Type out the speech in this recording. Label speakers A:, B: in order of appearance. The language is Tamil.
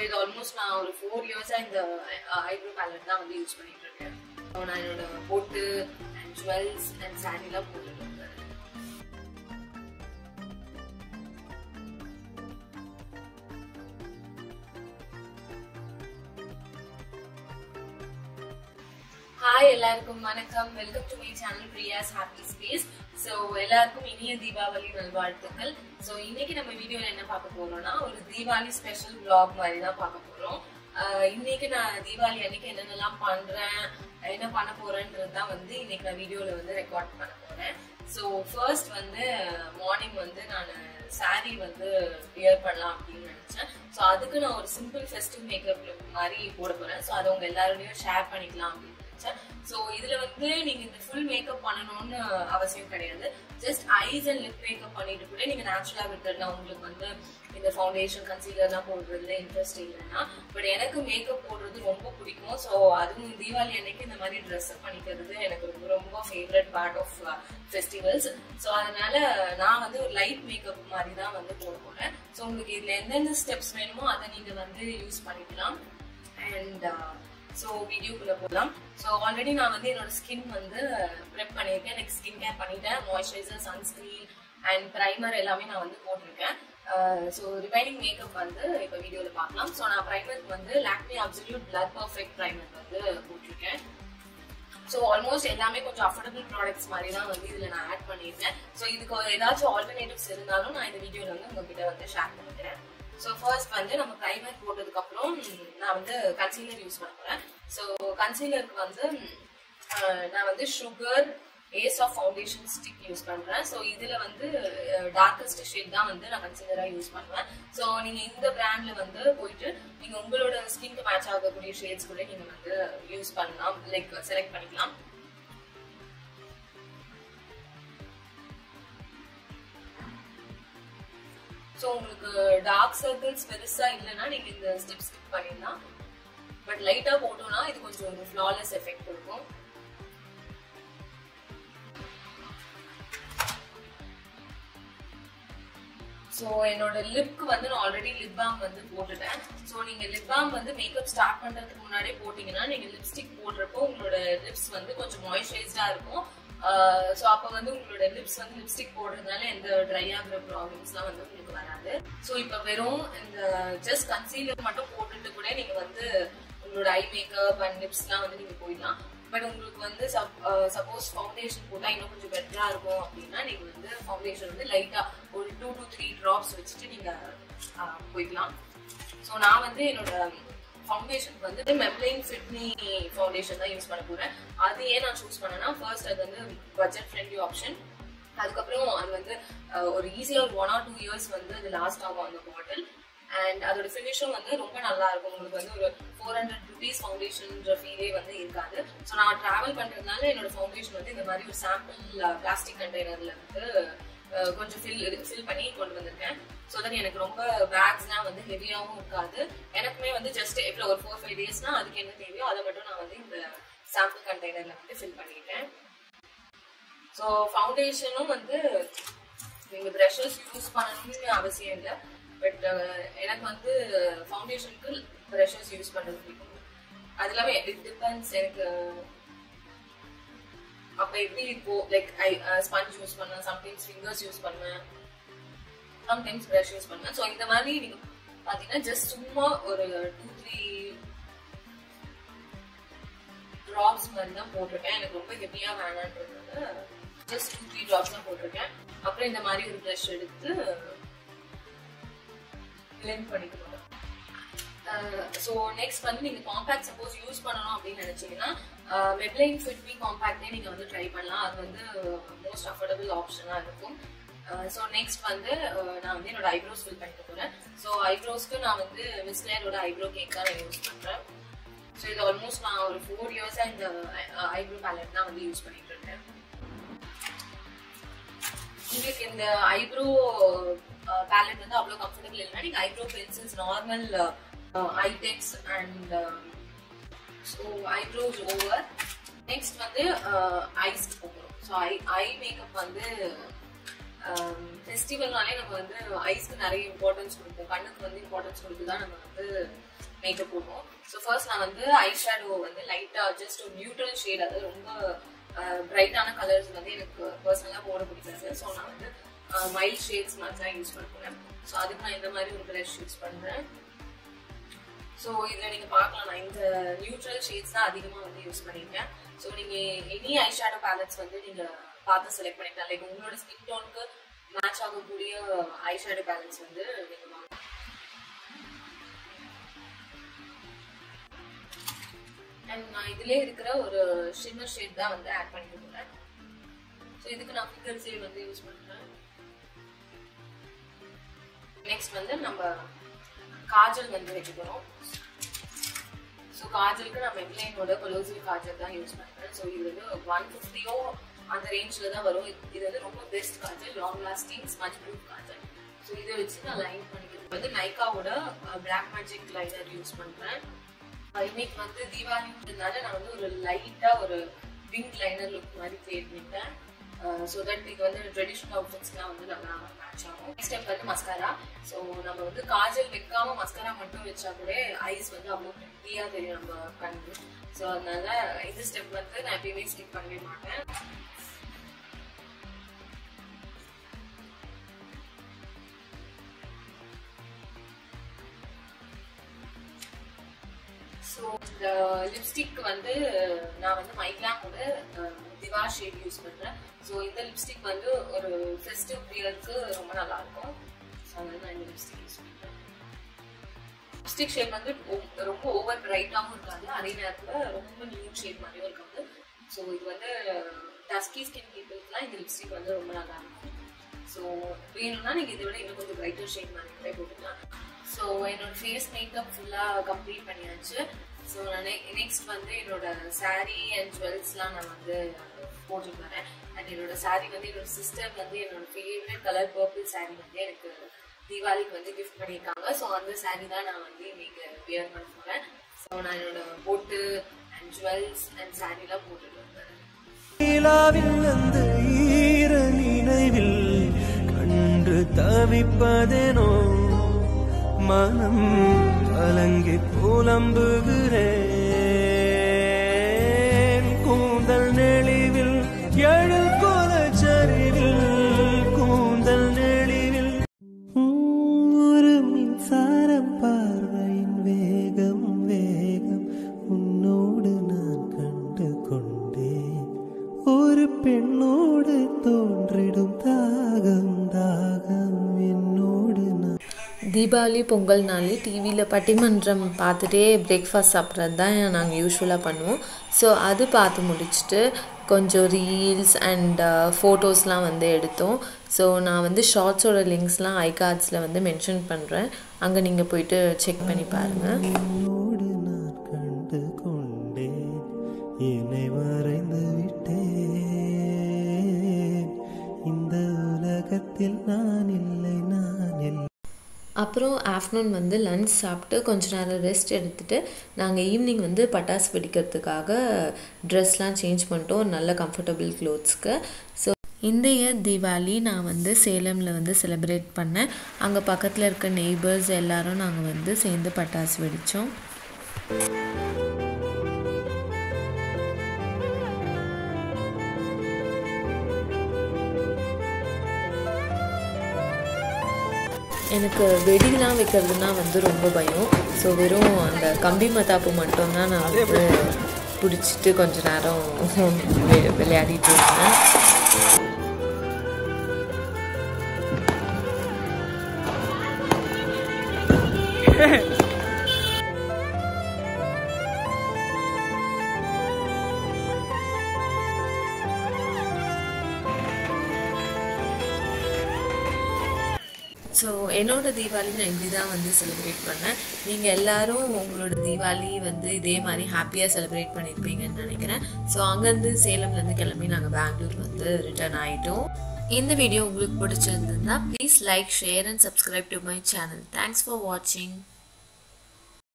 A: இது ஆல்மோஸ்ட் நான் ஒரு ஃபோர் இயர்ஸாக இந்த ஐப்ரோ பேலட் தான் வந்து யூஸ் பண்ணிட்டு இருக்கேன் So, நான் என்னோட பொட்டு அண்ட் ஜுவல்ஸ் அண்ட் சாரிலாம் போட்டுட்டு இருக்கேன் ஹாய் எல்லாருக்கும் வணக்கம் welcome to my channel Priya's happy space so எல்லாருக்கும் இனிய தீபாவளி நல்வாழ்த்துக்கள் ஸோ இன்னைக்கு நம்ம வீடியோல என்ன பார்க்க போறோம்னா ஒரு தீபாவளி ஸ்பெஷல் vlog மாதிரி தான் பார்க்க போறோம் ஆஹ் இன்னைக்கு நான் தீபாவளி அன்னைக்கு என்னென்னலாம் பண்றேன் என்ன பண்ண போறேன்றது தான் வந்து இன்னைக்கு நான் வீடியோல வந்து ரெக்கார்ட் பண்ண போறேன் ஸோ ஃபர்ஸ்ட் வந்து மார்னிங் வந்து நான் saree வந்து வியர் பண்ணலாம் அப்படின்னு நினைச்சேன் ஸோ அதுக்கு நான் ஒரு சிம்பிள் ஃபெஸ்டிவ் மேக்கப் லுக் மாதிரி போட போறேன் ஸோ அதை உங்க எல்லாரோடையும் ஷேர் பண்ணிக்கலாம் அப்படின்னு நினைச்சேன் ஸோ இதுல வந்து நீங்க இந்த ஃபுல் மேக்கப் பண்ணணும்னு அவசியம் கிடையாது just eyes and lip makeup பண்ணிட்டு கூட நீங்க நேச்சுரலா விட்டுடலாம் உங்களுக்கு வந்து இந்த ஃபவுண்டேஷன் கன்சீலர்லாம் போடுறதுல இன்ட்ரெஸ்ட் இல்லைன்னா பட் எனக்கு மேக்கப் போடுறது ரொம்ப பிடிக்கும் ஸோ அதுவும் தீபாவளி அன்னைக்கு இந்த மாதிரி ட்ரெஸ் அப் பண்ணிக்கிறது எனக்கு ரொம்ப ரொம்ப favourite part of festivals so அதனால நான் வந்து ஒரு லைட் மேக்கப் மாதிரி தான் வந்து போட போறேன் ஸோ உங்களுக்கு இதுல எந்தெந்த ஸ்டெப்ஸ் வேணுமோ அதை நீங்க வந்து யூஸ் பண்ணிக்கலாம் அண்ட் ஸோ வீடியோக்குள்ள போகலாம் ஸோ ஆல்ரெடி நான் வந்து என்னோட ஸ்கின் வந்து ப்ரெப் பண்ணியிருக்கேன் எனக்கு ஸ்கின் கேர் பண்ணிட்டேன் மாய்ஸ்சரைசர் சன்ஸ்கிரீன் அண்ட் ப்ரைமர் எல்லாமே நான் வந்து போட்டிருக்கேன் ஸோ ரிமைனிங் மேக்கப் வந்து இப்போ வீடியோவில் பார்க்கலாம் ஸோ நான் ப்ரைமருக்கு வந்து Lakme absolute blur perfect primer வந்து போட்டிருக்கேன் ஸோ ஆல்மோஸ்ட் எல்லாமே கொஞ்சம் அஃபோர்டபுள் ப்ராடக்ட்ஸ் மாதிரி தான் வந்து இதில் நான் ஆட் பண்ணியிருக்கேன் ஸோ இதுக்கு ஒரு ஏதாச்சும் ஆல்டர்னேட்டிவ்ஸ் இருந்தாலும் நான் இந்த வீடியோவில் வந்து உங்ககிட்ட வந்து ஷேர் பண்ணிக்கிறேன் ஸோ ஃபர்ஸ்ட் வந்து நம்ம ப்ரைமர் போட்டதுக்கப்புறம் நான் வந்து கன்சீலர் யூஸ் பண்ண போகிறேன் ஸோ கன்சீலருக்கு வந்து அஹ், நான் வந்து Sugar ace of foundation stick use பண்ணுறேன் ஸோ இதில் வந்து டார்க்கஸ்ட் ஷேட் தான் வந்து நான் கன்சீலராக யூஸ் பண்ணுவேன் ஸோ நீங்கள் இந்த பிராண்டில் வந்து போயிட்டு நீங்கள் உங்களோட ஸ்கின்க்கு மேட்ச் ஆகக்கூடிய ஷேட்ஸ் கூட நீங்கள் வந்து யூஸ் பண்ணலாம் லைக் செலக்ட் பண்ணிக்கலாம் ஸோ உங்களுக்கு டார்க் சர்க்கிள்ஸ் பெருசா இல்லைன்னா நீங்க இந்த ஸ்டெப் ஸ்கிப் பண்ணிடலாம் பட் லைட்டா போட்டோம்னா இது கொஞ்சம் ஒரு ஃப்ளாலெஸ் எஃபெக்ட் கொடுக்கும் ஸோ என்னோட லிப்க்கு வந்து நான் ஆல்ரெடி லிப் பாம் வந்து போட்டுட்டேன் ஸோ நீங்க லிப் பாம் வந்து மேக்கப் ஸ்டார்ட் பண்றதுக்கு முன்னாடியே போட்டீங்கன்னா நீங்க லிப்ஸ்டிக் போடுறப்போ உங்களோட லிப்ஸ் வந்து கொஞ்சம் மாய்ஸ்சரைஸ்டா இருக்கும் ஸோ அப்போ வந்து உங்களோட லிப்ஸ் வந்து லிப்ஸ்டிக் போடுறதுனால எந்த ட்ரை ஆகுற ப்ராப்ளம்ஸ்லாம் வந்து உங்களுக்கு வராது ஸோ இப்போ வெறும் இந்த ஜஸ்ட் கன்சீலர் மட்டும் போட்டுட்டு கூட நீங்க வந்து உங்களோட ஐ மேக்கப் அண்ட் லிப்ஸ்லாம் வந்து நீங்க போயிடலாம் பட் உங்களுக்கு வந்து சப்போஸ் ஃபவுண்டேஷன் போட்டா இன்னும் கொஞ்சம் பெட்டரா இருக்கும் அப்படின்னா நீங்க வந்து ஃபவுண்டேஷன் வந்து லைட்டா ஒரு டூ டு த்ரீ ட்ராப்ஸ் வச்சுட்டு நீங்க அஹ், போய்க்கலாம் ஸோ நான் வந்து என்னோட ஃபவுண்டேஷனுக்கு வந்து மெப்ளைன் ஃபிட்னி ஃபவுண்டேஷன் தான் யூஸ் பண்ண போறேன் அது ஏன் நான் சூஸ் பண்ணேன்னா ஃபர்ஸ்ட் அது வந்து பட்ஜெட் ஃப்ரெண்ட்லி ஆப்ஷன் அதுக்கப்புறம் அது வந்து அஹ், ஒரு ஈஸியாக ஒரு ஒன் ஆர் டூ இயர்ஸ் வந்து அது லாஸ்ட் ஆகும் அந்த பாட்டில் அண்ட் அதோட ஃபினிஷும் வந்து ரொம்ப நல்லா இருக்கும் உங்களுக்கு வந்து ஒரு ஃபோர் ஹண்ட்ரட் ருபீஸ் ஃபவுண்டேஷன்ன்ற ஃபீலே வந்து இருக்காது ஸோ நான் ட்ராவல் பண்றதுனால என்னோட ஃபவுண்டேஷன் வந்து இந்த மாதிரி ஒரு சாம்பிள் பிளாஸ்டிக் கண்டெய்னர்ல வந்து அஹ், கொஞ்சம் ஃபில் ஃபில் பண்ணி கொண்டு வந்திருக்கேன் ஸோ தட் எனக்கு ரொம்ப பேக்ஸ்லாம் வந்து ஹெவியாகவும் இருக்காது எனக்குமே வந்து ஜஸ்ட் எவ்வளோ ஒரு ஃபோர் ஃபைவ் டேஸ்னா அதுக்கு என்ன தேவையோ அதை மட்டும் நான் வந்து இந்த சாம்பிள் கண்டெய்னர்ல வந்து ஃபில் பண்ணிட்டேன் ஸோ ஃபவுண்டேஷனும் வந்து நீங்க ப்ரஷஸ் யூஸ் பண்ணணும்னு அவசியம் இல்லை பட் எனக்கு வந்து ஃபவுண்டேஷனுக்கு ப்ரஷஸ் யூஸ் பண்றது பிடிக்கும் அது இல்லாம இட் டிபெண்ட்ஸ் எனக்கு அப்ப எப்படி இப்போ லைக் ஐ ஸ்பஞ்ச் யூஸ் பண்ணுவேன் சம்டைம்ஸ் ஃபிங்கர்ஸ் யூஸ் பண்ணுவேன் சம்டைம்ஸ் ப்ரஷ் யூஸ் பண்ணுவேன் ஸோ இந்த மாதிரி நீங்க பாத்தீங்கன்னா ஜஸ்ட் சும்மா ஒரு டூ த்ரீ ட்ராப்ஸ் மாதிரி தான் போட்டிருக்கேன் எனக்கு ரொம்ப ஹெவியா வேணான்றதுனால ஜஸ்ட் டூ த்ரீ ட்ராப்ஸ் தான் போட்டிருக்கேன் அப்புறம் இந்த மாதிரி ஒரு ப்ரஷ் எடுத்து பிளெண்ட் பண்ணிக்கணும் ஸோ நெக்ஸ்ட் வந்து நீங்க காம்பேக்ட் சப்போஸ் யூஸ் பண்ணணும் அப்படின்னு நினைச்சீங்கன்னா மெப்ளைன் ஃபிட் மீ காம்பேக்டே நீங்க வந்து ட்ரை பண்ணலாம் அது வந்து மோஸ்ட் அஃபோர்டபுள் ஆப்ஷனா இருக்கும் ஸோ நெக்ஸ்ட் வந்து அஹ், நான் வந்து என்னோட ஐப்ரோஸ் ஃபில் பண்ணிக்க போறேன் ஸோ ஐப்ரோஸ்க்கு நான் வந்து மிஸ்லேரோட ஐப்ரோ கேக் தான் நான் யூஸ் பண்றேன் ஸோ இது ஆல்மோஸ்ட் நான் ஒரு ஃபோர் இயர்ஸா இந்த ஐப்ரோ பேலட் தான் வந்து யூஸ் பண்ணிட்டு இருக்கேன் உங்களுக்கு இந்த ஐப்ரோ பேலட் வந்து அவ்வளோ கம்ஃபர்டபுள் இல்லைன்னா நீங்கள் eyebrow pencils normal Eyetex and so eyebrows over next வந்து ஐஸ்க்கு போகிறோம் ஸோ ஐ ஐ மேக்கப் வந்து ஃபெஸ்டிவல்னாலே நம்ம வந்து ஐஸ்க்கு நிறைய இம்பார்ட்டன்ஸ் கொடுப்போம் கண்ணுக்கு வந்து இம்பார்ட்டன்ஸ் கொடுத்து தான் நம்ம வந்து மேக்கப் போடுவோம் ஸோ ஃபர்ஸ்ட் நான் வந்து ஐ ஷேடோ வந்து லைட்டாக ஜஸ்ட் ஒரு நியூட்ரல் ஷேட் அது ரொம்ப பிரைட்டான கலர்ஸ் வந்து எனக்கு பர்சனலாக போட பிடிக்காது ஸோ நான் வந்து மைல்ட் ஷேட்ஸ் மாதிரி தான் யூஸ் பண்ணுறேன் ஸோ அதுக்கு நான் இந்த மாதிரி ஒரு கலர் யூஸ் பண்ணுறேன் ஸோ இதில் நீங்கள் பார்க்கலாம் நான் இந்த நியூட்ரல் ஷேட்ஸ் தான் அதிகமாக வந்து யூஸ் பண்ணியிருக்கேன் ஸோ நீங்கள் எனி ஐ ஷேடோ பேலட்ஸ் வந்து நீங்கள் பார்த்து செலக்ட் பண்ணிக்கலாம் லைக் உங்களோட ஸ்கின் டோனுக்கு மேட்ச் ஆகக்கூடிய ஐ ஷேடோ பேலட்ஸ் வந்து நீங்கள் வாங்க அண்ட் நான் இதுலேயே இருக்கிற ஒரு ஷிம்மர் ஷேட் தான் வந்து ஆட் பண்ணிக்க போகிறேன் ஸோ இதுக்கு நான் ஃபிங்கர் சேவ் வந்து யூஸ் பண்ணுறேன் நெக்ஸ்ட் வந்து நம்ம காஜல் வந்து வைக்க போகிறோம் ஸோ காஜலுக்கு நான் மெக்லைனோட கொலோசிவ் காஜல் தான் யூஸ் பண்ணுறேன் ஸோ இது வந்து ஒன் ஃபிஃப்டியோ அந்த ரேஞ்சில் தான் வரும் இது வந்து ரொம்ப best kajal long lasting smudge proof kajal so இதை வச்சு நான் லைன் பண்ணிக்கிறேன் வந்து நைக்காவோட பிளாக் மேஜிக் லைனர் யூஸ் பண்ணுறேன் இன்னைக்கு வந்து தீபாவளின்றதுனால நான் வந்து ஒரு லைட்டாக ஒரு பிங்க் லைனர் லுக் மாதிரி கிரியேட் பண்ணிட்டேன் ஸோ தட் இது வந்து ட்ரெடிஷ்னல் அவுட்ஃபிட்ஸ்லாம் வந்து நல்லா மேட்ச் ஆகும் நெக்ஸ்ட் ஸ்டெப் வந்து மஸ்காரா ஸோ நம்ம வந்து காஜல் வைக்காம மஸ்காரா மட்டும் வச்சா கூட ஐஸ் வந்து அவ்வளோ ப்ரிட்டியாக தெரியும் நம்ம கண்ணு ஸோ அதனால இந்த ஸ்டெப் வந்து நான் எப்பயுமே ஸ்கிப் பண்ணவே மாட்டேன் ஸோ இந்த லிப்ஸ்டிக் வந்து நான் வந்து மைக்லாமோட திவா ஷேட் யூஸ் பண்ணுறேன் ஸோ இந்த லிப்ஸ்டிக் வந்து ஒரு ஃபெஸ்டிவ் பீரியட்க்கு ரொம்ப நல்லா இருக்கும் ஸோ அதனால நான் இந்த லிப்ஸ்டிக் யூஸ் பண்ணுறேன் லிப்ஸ்டிக் ஷேட் வந்து ரொம்ப ஓவர் பிரைட்டாகவும் இருக்காது அதே நேரத்தில் ரொம்ப நியூ ஷேட் மாதிரியும் இருக்காது ஸோ இது வந்து டஸ்கி ஸ்கின் பீப்புளுக்குலாம் இந்த லிப்ஸ்டிக் வந்து ரொம்ப நல்லா இருக்கும் ஸோ வேணும்னா நீங்கள் இதை விட இன்னும் கொஞ்சம் பிரைட்டர் ஷேட் மாதிரி கூட போட்டுக்கலாம் ஸோ என்னோட ஃபேஸ் மேக்கப் ஃபுல்லாக கம்ப்ளீட் பண்ணியாச்சு ஸோ நான் நெக்ஸ்ட் வந்து என்னோட சாரீ அண்ட் ஜுவல்ஸ்லாம் நான் வந்து போட்டுட்டு வரேன் அண்ட் என்னோட சாரீ வந்து என்னோட சிஸ்டர் வந்து என்னோட ஃபேவரட் கலர் பர்பிள் சாரீ வந்து எனக்கு தீபாவளிக்கு வந்து கிஃப்ட் பண்ணியிருக்காங்க ஸோ அந்த சாரீ தான் நான் வந்து இன்னைக்கு வியர் பண்ண போகிறேன் ஸோ நான் என்னோட பொட்டு அண்ட் ஜுவல்ஸ் அண்ட் சாரீலாம் போட்டுட்டு வந்தேன்
B: நிலாவில் அந்த ஈர நினைவில் கண்டு தவிப்பதேனோ மனம் கலங்கி புலம்புகிறேன் கூந்தல் நெளிவில் எழில் கோலச்சரிவில் கூந்தல் நெளிவில் ஒரு மின்சார பார்வையின் வேகம் வேகம் உன்னோடு நான் கண்டு கொண்டேன் ஒரு பெண்ணோடு தோன்றிடும் தாகம் தாகம் என்னோடு நான்
C: தீபாவளி பொங்கல் நாளே டிவியில் பட்டிமன்றம் பார்த்துட்டே பிரேக்ஃபாஸ்ட் சாப்பிட்றது தான் நாங்கள் யூஸ்வலாக பண்ணுவோம் ஸோ அது பார்த்து முடிச்சுட்டு கொஞ்சம் ரீல்ஸ் அண்ட் ஃபோட்டோஸ்லாம் வந்து எடுத்தோம் ஸோ நான் வந்து ஷார்ட்ஸோட லிங்க்ஸ்லாம் ஐ கார்ட்ஸில் வந்து மென்ஷன் பண்ணுறேன் அங்கே நீங்கள் போயிட்டு செக் பண்ணி பாருங்கள்
B: உன்னோடு நான் கண்டு கொண்டேன் என்னை மறைந்து விட்டேன் இந்த உலகத்தில் நான் இல்லை நான் இல்லை
C: அப்புறம் ஆஃப்டர்நூன் வந்து லன்ச் சாப்பிட்டு கொஞ்ச நேரம் ரெஸ்ட் எடுத்துகிட்டு நாங்கள் ஈவினிங் வந்து பட்டாசு வெடிக்கிறதுக்காக ட்ரெஸ்லாம் சேஞ்ச் பண்ணிட்டோம் ஒரு நல்ல கம்ஃபர்டபுள் க்ளோத்ஸ்க்கு ஸோ இந்த இயர் தீபாவளி நான் வந்து சேலமில் வந்து செலிப்ரேட் பண்ணேன் அங்கே பக்கத்தில் இருக்க நெய்பர்ஸ் எல்லாரும் நாங்கள் வந்து சேர்ந்து பட்டாசு வெடித்தோம் எனக்கு வெடிலாம் வைக்கிறதுனா வந்து ரொம்ப பயம் ஸோ வெறும் அந்த கம்பி மத்தாப்பு மட்டும்தான் நான் வந்து பிடிச்சிட்டு கொஞ்ச நேரம் வி- விளையாடிட்டு இருந்தேன் ஸோ என்னோட தீபாவளி நான் இப்படி தான் வந்து செலிப்ரேட் பண்ணேன் நீங்கள் எல்லாரும் உங்களோட தீபாவளி வந்து இதே மாதிரி ஹாப்பியாக செலிப்ரேட் பண்ணியிருப்பீங்கன்னு நினைக்கிறேன் ஸோ அங்கேருந்து சேலம்லேருந்து கிளம்பி நாங்கள் பெங்களூர் வந்து ரிட்டர்ன் ஆகிட்டோம் இந்த வீடியோ உங்களுக்கு பிடிச்சிருந்ததுன்னா please like share and subscribe to my channel thanks for வாட்சிங்